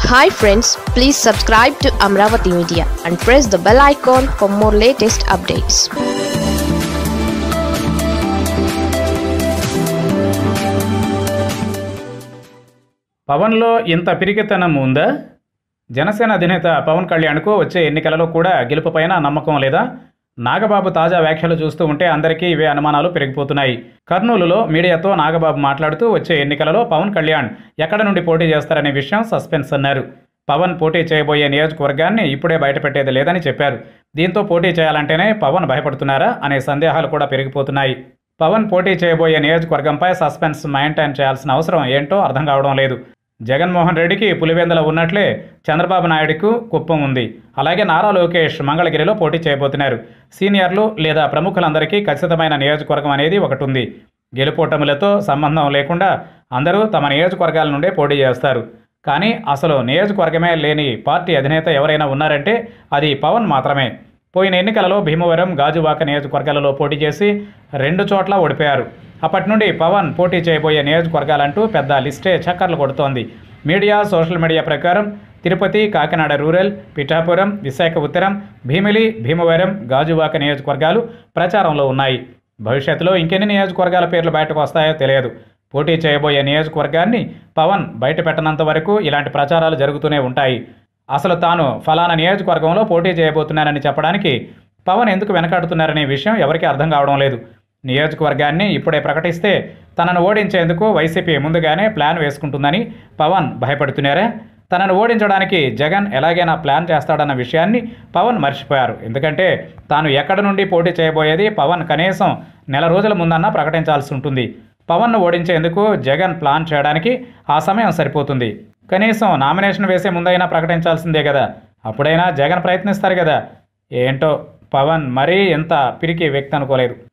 hi friends please subscribe to Amaravati media and press the bell icon for more latest updates పవన్లో ఇంత పిరికితనం ఉందా జనసేన అధినేత పవన్ కళ్యాణ్కు వచ్చే ఎన్నికలలో కూడా గెలుపుపైన నమ్మకం లేదా నాగబాబు తాజా వ్యాఖ్యలు చూస్తూ ఉంటే అందరికీ ఇవే అనుమానాలు పెరిగిపోతున్నాయి కర్నూలులో మీడియాతో నాగబాబు మాట్లాడుతూ వచ్చే ఎన్నికలలో పవన్ కళ్యాణ్ ఎక్కడ నుండి పోటీ చేస్తారనే విషయం సస్పెన్స్ అన్నారు పవన్ పోటీ చేయబోయే నియోజకవర్గాన్ని ఇప్పుడే బయటపెట్టేది లేదని చెప్పారు దీంతో పోటీ చేయాలంటేనే పవన్ భయపడుతున్నారా అనే సందేహాలు కూడా పెరిగిపోతున్నాయి పవన్ పోటీ చేయబోయే నియోజకవర్గంపై సస్పెన్స్ మెయింటైన్ చేయాల్సిన అవసరం ఏంటో అర్థం కావడం లేదు జగన్మోహన్ రెడ్డికి పులివెందుల ఉన్నట్లే చంద్రబాబు నాయుడుకు కుప్పం ఉంది అలాగే నారా లోకేష్ మంగళగిరిలో పోటీ చేయబోతున్నారు సీనియర్లు లేదా ప్రముఖులందరికీ ఖచ్చితమైన నియోజకవర్గం అనేది ఒకటి ఉంది గెలుపోటములతో సంబంధం లేకుండా అందరూ తమ నియోజకవర్గాల నుండే పోటీ చేస్తారు కానీ అసలు నియోజకవర్గమే లేని పార్టీ అధినేత ఎవరైనా ఉన్నారంటే అది పవన్ మాత్రమే పోయిన ఎన్నికలలో భీమవరం గాజువాక నియోజకవర్గాలలో పోటీ చేసి రెండు చోట్ల ఓడిపోయారు అప్పటి నుండి పవన్ పోటీ చేయబోయే నియోజకవర్గాలంటూ పెద్ద లిస్టే చక్కర్లు కొడుతోంది మీడియా సోషల్ మీడియా ప్రకారం తిరుపతి కాకినాడ రూరల్ పిఠాపురం విశాఖ ఉత్తరం భీమిలి భీమవరం గాజువాక నియోజకవర్గాలు ప్రచారంలో ఉన్నాయి భవిష్యత్తులో ఇంకెన్ని నియోజకవర్గాల పేర్లు బయటకు వస్తాయో తెలియదు పోటీ చేయబోయే నియోజకవర్గాన్ని పవన్ బయట పెట్టనంత వరకు ఇలాంటి ప్రచారాలు జరుగుతూనే ఉంటాయి అసలు తాను ఫలానా నియోజకవర్గంలో పోటీ చేయబోతున్నానని చెప్పడానికి పవన్ ఎందుకు వెనకాడుతున్నారనే విషయం ఎవరికీ అర్థం కావడం లేదు నియోజకవర్గాన్ని ఇప్పుడే ప్రకటిస్తే తనను ఓడించేందుకు వైసీపీ ముందుగానే ప్లాన్ వేసుకుంటుందని పవన్ భయపడుతున్నారా తనను ఓడించడానికి జగన్ ఎలాగైనా ప్లాన్ చేస్తాడన్న విషయాన్ని పవన్ మర్చిపోయారు ఎందుకంటే తాను ఎక్కడి నుండి పోటీ చేయబోయేది పవన్ కనీసం నెల రోజుల ముందన్నా ప్రకటించాల్సి ఉంటుంది పవన్ను ఓడించేందుకు జగన్ ప్లాన్ చేయడానికి ఆ సమయం సరిపోతుంది కనీసం నామినేషన్ వేసే ముందైనా ప్రకటించాల్సిందే కదా అప్పుడైనా జగన్ ప్రయత్నిస్తారు కదా ఏంటో పవన్ మరీ ఎంత పిరికి వ్యక్తి అనుకోలేదు